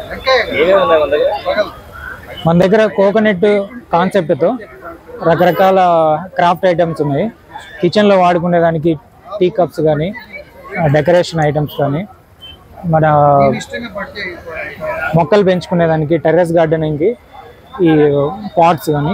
ఏమేమి ఉన్నాయి మన దగ్గర మన దగ్గర కోకోనట్ కాన్సెప్ట్తో రకరకాల క్రాఫ్ట్ ఐటమ్స్ ఉన్నాయి కిచెన్లో వాడుకునే దానికి టీ కప్స్ కానీ డెకరేషన్ ఐటమ్స్ కానీ మన మొక్కలు పెంచుకునే దానికి టెర్రస్ గార్డెనింగ్కి ఈ పాట్స్ కానీ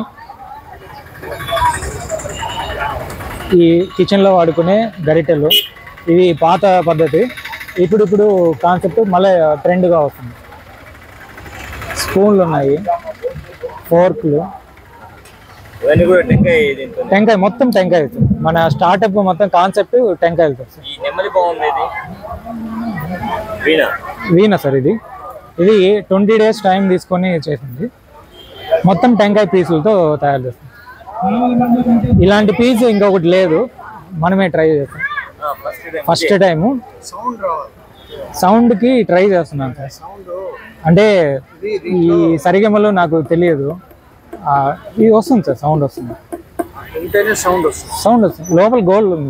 ఈ కిచెన్లో వాడుకునే గరిటెలు ఇవి పాత పద్ధతి ఇప్పుడు ఇప్పుడు కాన్సెప్ట్ మళ్ళీ ట్రెండ్గా వస్తుంది స్పూన్లు ఉన్నాయి ఫోర్క్లు ఇవన్నీ కూడా టెంకాయ దీంతో టెంకాయ మొత్తం టెంకాయ అవుతుంది మన స్టార్టప్ మొత్తం కాన్సెప్ట్ టెంకాయ అవుతుంది సార్ ఈ నెమ్మది బాగుంది ఇది వీణా వీణ సార్ ఇది ఇది ట్వంటీ డేస్ టైం తీసుకొని చేసింది మొత్తం టెంకాయ పీసులతో తయారు చేస్తాం ఇలాంటి పీస్ ఇంకొకటి లేదు మనమే ట్రై చేస్తాం ఫస్ట్ టైం ఫస్ట్ టైము సౌండ్కి ట్రై చేస్తున్నాను సార్ అంటే ఈ సరిగమలో నాకు తెలియదు ఆ, ఇది వస్తుంది సార్ సౌండ్ వస్తుంది ఉంటేనే సౌండ్ వస్తుంది సౌండ్ వస్తుంది లోపల గోల్డ్ ఉంది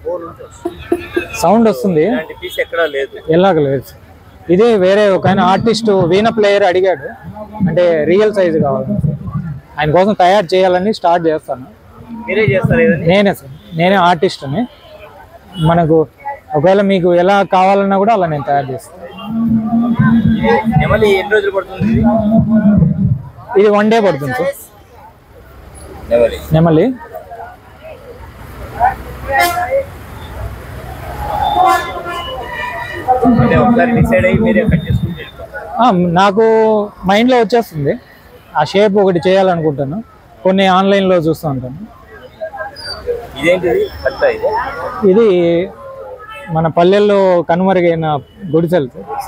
సౌండ్ వస్తుంది ఇలాంటి పీస్ ఎక్కడా లేదు ఎలాగ లేదు సార్. ఇది వేరే ఒక ఆయన ఆర్టిస్ట్ వీణ ప్లేయర్ అడిగాడు అంటే రియల్ సైజ్ కావాలి ఆయన కోసం తయారు చేయాలని స్టార్ట్ చేస్తాను మీరే చేస్తారు ఇవన్నీ నేనే సార్ నేనే ఆర్టిస్ట్ని మనకు ఒకవేళ మీకు ఎలా కావాలన్నా కూడా అలా నేను తయారు చేస్తాను నెమలి ఎన్ని రోజులు పడుతుంది ఇది ఇది వన్ డే పడుతుంది సార్ నెమలి నెమలి అంటే ఒకసారి డిసైడ్ అయ్యి మీరే కట్ చేసుకుంటే ఆ, నాకు మైండ్లో వచ్చేస్తుంది ఆ షేప్ ఒకటి చేయాలనుకుంటాను కొన్ని ఆన్లైన్లో చూస్తూ ఉంటాను ఇదేంటిది కట్ట ఇది ఇది మన పల్లెల్లో కనుమరుగైన గుడిసెలు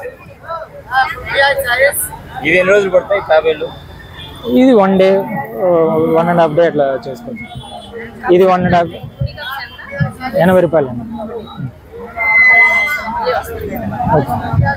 ఇది ఎన్ని రోజులు పడతాయి తాబేళ్ళు ఇది one day one and half day అట్లా చేసుకోవచ్చు ఇది వన్ అండ్ హాఫ్ ఎనభై రూపాయలు అండి ఓకే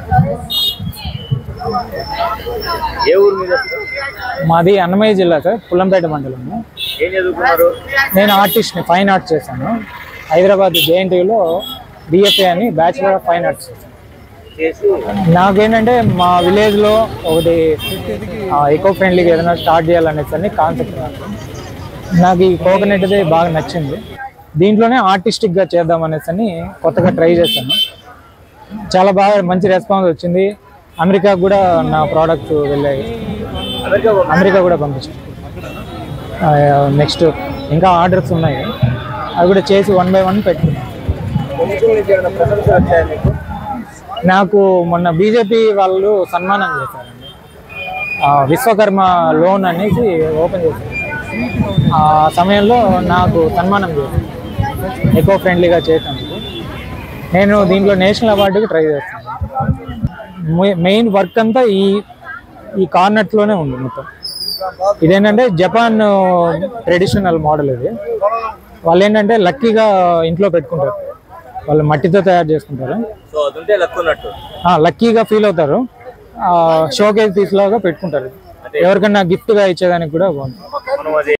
ఏ ఊరు మీద అసలు? మాది అన్నమయ్య జిల్లా సార్ పుల్లంపేట మండలము ఏం చదువుకున్నారు నేను ఆర్టిస్ట్ని ఫైన్ ఆర్ట్స్ చేశాను హైదరాబాద్ జేఎన్టీయూలో బిఎఫ్ఏ అని బ్యాచిలర్ ఆఫ్ ఫైన్ ఆర్ట్స్ చేశాను చేసి నాకేంటంటే మా విలేజ్లో ఒకటి ఎకో ఫ్రెండ్లీగా ఏదైనా స్టార్ట్ చేయాలనేసి అని కాన్సెప్ట్ నాకు ఈ కోకోనట్ది బాగా నచ్చింది దీంట్లోనే ఆర్టిస్టిక్గా చేద్దాం అనేసి అని కొత్తగా ట్రై చేశాను చాలా బాగా మంచి రెస్పాన్స్ వచ్చింది అమెరికా కూడా నా ప్రోడక్ట్స్ వెళ్ళాయి అమెరికా పంప- అమెరికా కూడా పంపించాను నెక్స్ట్ ఇంకా ఆర్డర్స్ ఉన్నాయి అవి కూడా చేసి వన్ బై వన్ పెట్టుకున్నాను కొంచెం నుంచి ఏమైనా ప్రశంసలు వచ్చాయా మీకు నాకు మొన్న బీజేపీ వాళ్ళు సన్మానం చేశారండి ఆ, విశ్వకర్మ లోన్ అనేసి ఓపెన్ చేశారు ఆ సమయంలో నాకు సన్మానం చేశారు ఎకో ఫ్రెండ్లీగా చేయటానికి నేను దీంట్లో నేషనల్ అవార్డుకి ట్రై చేస్తాను మె- మెయిన్ వర్క్ అంతా ఈ ఈ కార్నట్లోనే ఉంది మొత్తం ఇదేంటంటే జపాన్ ట్రెడిషనల్ మోడల్ ఇది వాళ్ళు ఏంటంటే లక్కీగా ఇంట్లో పెట్టుకుంటారు వాళ్ళు మట్టితో తయారు చేసుకుంటారు సో అది ఉంటే లక్ ఉన్నట్టు ఆ, లక్కీగా ఫీల్ అవుతారు షోకేజ్ పీస్ లాగా పెట్టుకుంటారు ఎవరికన్నా గిఫ్ట్గా ఇచ్చేదానికి కూడా బాగుంటుంది మనం అది